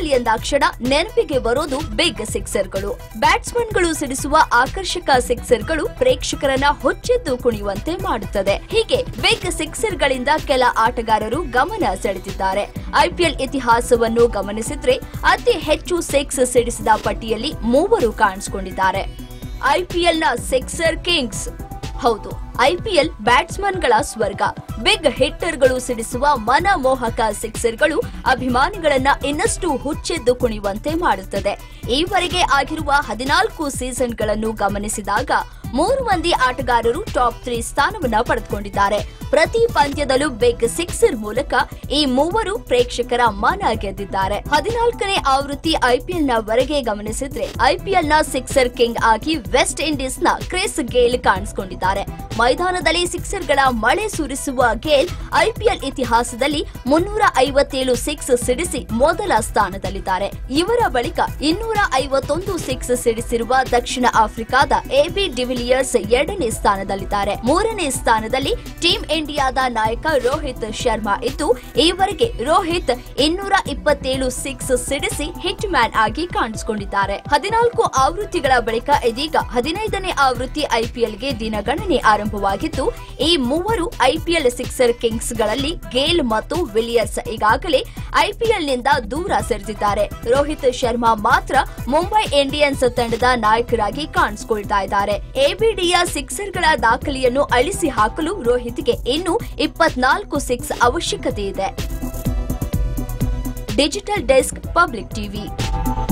ಎಂದಾಕ್ಷಣ ನೆನಪಿಗೆ ಬರೋದು ಬಿಗ್ ಸಿಕ್ಸರ್ಗಳು ಬ್ಯಾಟ್ಸ್ಮನ್ಗಳು ಸಿಡಿಸುವ ಆಕರ್ಷಕ ಸಿಕ್ಸರ್ಗಳು ಪ್ರೇಕ್ಷಕರನ್ನ ಹೊಚ್ಚೆದ್ದು ಕುಣಿಯುವಂತೆ ಮಾಡುತ್ತದೆ ಹೀಗೆ ಬಿಗ್ ಸಿಕ್ಸರ್ಗಳಿಂದ ಕೆಲ ಆಟಗಾರರು ಗಮನ ಸೆಳೆದಿದ್ದಾರೆ ಐಪಿಎಲ್ ಇತಿಹಾಸವನ್ನು ಗಮನಿಸಿದ್ರೆ ಅತಿ ಹೆಚ್ಚು ಸಿಕ್ಸ್ ಸಿಡಿಸಿದ ಪಟ್ಟಿಯಲ್ಲಿ ಮೂವರು ಕಾಣಿಸಿಕೊಂಡಿದ್ದಾರೆ ಐಪಿಎಲ್ನ ಸಿಕ್ಸರ್ ಕಿಂಗ್ಸ್ ಹೌದು ಐಪಿಎಲ್ ಬ್ಯಾಟ್ಸ್ಮನ್ಗಳ ಸ್ವರ್ಗ ಬಿಗ್ ಹಿಟ್ಟರ್ಗಳು ಸಿಡಿಸುವ ಮನಮೋಹಕ ಸಿಕ್ಸರ್ಗಳು ಅಭಿಮಾನಿಗಳನ್ನ ಇನ್ನಷ್ಟು ಹುಚ್ಚೆದ್ದು ಕುಣಿಯುವಂತೆ ಮಾಡುತ್ತದೆ ಈವರೆಗೆ ಆಗಿರುವ ಹದಿನಾಲ್ಕು ಸೀಸನ್ಗಳನ್ನು ಗಮನಿಸಿದಾಗ ಮೂರು ಮಂದಿ ಆಟಗಾರರು ಟಾಪ್ ತ್ರೀ ಸ್ಥಾನವನ್ನ ಪಡೆದುಕೊಂಡಿದ್ದಾರೆ ಪ್ರತಿ ಪಂದ್ಯದಲ್ಲೂ ಬಿಗ್ ಸಿಕ್ಸರ್ ಮೂಲಕ ಈ ಮೂವರು ಪ್ರೇಕ್ಷಕರ ಮನ ಗೆದ್ದಿದ್ದಾರೆ ಹದಿನಾಲ್ಕನೇ ಆವೃತ್ತಿ ಐಪಿಎಲ್ ನ ವರೆಗೆ ಗಮನಿಸಿದ್ರೆ ಐಪಿಎಲ್ ನ ಸಿಕ್ಸರ್ ಕಿಂಗ್ ಆಗಿ ವೆಸ್ಟ್ ಇಂಡೀಸ್ ನ ಕ್ರಿಸ್ ಗೇಲ್ ಕಾಣಿಸಿಕೊಂಡಿದ್ದಾರೆ ಮೈದಾನದಲ್ಲಿ ಸಿಕ್ಸರ್ಗಳ ಮಳೆ ಸುರಿಸುವ ಗೇಲ್ ಐಪಿಎಲ್ ಇತಿಹಾಸದಲ್ಲಿ ಮುನ್ನೂರ ಐವತ್ತೇಳು ಸಿಕ್ಸ್ ಸಿಡಿಸಿ ಮೊದಲ ಸ್ಥಾನದಲ್ಲಿದ್ದಾರೆ ಇವರ ಬಳಿಕ ಇನ್ನೂರ ಐವತ್ತೊಂದು ಸಿಕ್ಸ್ ಸಿಡಿಸಿರುವ ದಕ್ಷಿಣ ಆಫ್ರಿಕಾದ ಎಬಿ ಡಿವಿಲಿಯರ್ಸ್ ಎರಡನೇ ಸ್ಥಾನದಲ್ಲಿದ್ದಾರೆ ಮೂರನೇ ಸ್ಥಾನದಲ್ಲಿ ಟೀಂ ಇಂಡಿಯಾದ ನಾಯಕ ರೋಹಿತ್ ಶರ್ಮಾ ಇದ್ದು ಈವರೆಗೆ ರೋಹಿತ್ ಇನ್ನೂರ ಇಪ್ಪತ್ತೇಳು ಸಿಕ್ಸ್ ಸಿಡಿಸಿ ಹಿಟ್ ಮ್ಯಾನ್ ಆಗಿ ಕಾಣಿಸಿಕೊಂಡಿದ್ದಾರೆ ಹದಿನಾಲ್ಕು ಆವೃತ್ತಿಗಳ ಬಳಿಕ ಇದೀಗ ಹದಿನೈದನೇ ಆವೃತ್ತಿ ಐಪಿಎಲ್ಗೆ ದಿನಗಣನೆ ಆರಂಭವಾಗಿದ್ದು ಈ ಮೂವರು ಐಪಿಎಲ್ ಸಿಕ್ಸರ್ ಕಿಂಗ್ಸ್ ಗಳಲ್ಲಿ ಗೇಲ್ ಮತ್ತು ವಿಲಿಯರ್ಸ್ ಈಗಾಗಲೇ ಐಪಿಎಲ್ ನಿಂದ ದೂರ ಸರಿದಿದ್ದಾರೆ ರೋಹಿತ್ ಶರ್ಮಾ ಮಾತ್ರ ಮುಂಬೈ ಇಂಡಿಯನ್ಸ್ ತಂಡದ ನಾಯಕರಾಗಿ ಕಾಣಿಸಿಕೊಳ್ತಾ ಇದ್ದಾರೆ ಎಬಿಡಿಯ ಸಿಕ್ಸರ್ಗಳ ದಾಖಲೆಯನ್ನು ಅಳಿಸಿ ಹಾಕಲು ರೋಹಿತ್ಗೆ ಇನ್ನು ಇಪ್ಪತ್ನಾಲ್ಕು ಸಿಕ್ಸ್ ಅವಶ್ಯಕತೆ ಇದೆ ಡಿಜಿಟಲ್ ಡೆಸ್ಕ್ ಪಬ್ಲಿಕ್ ಟಿವಿ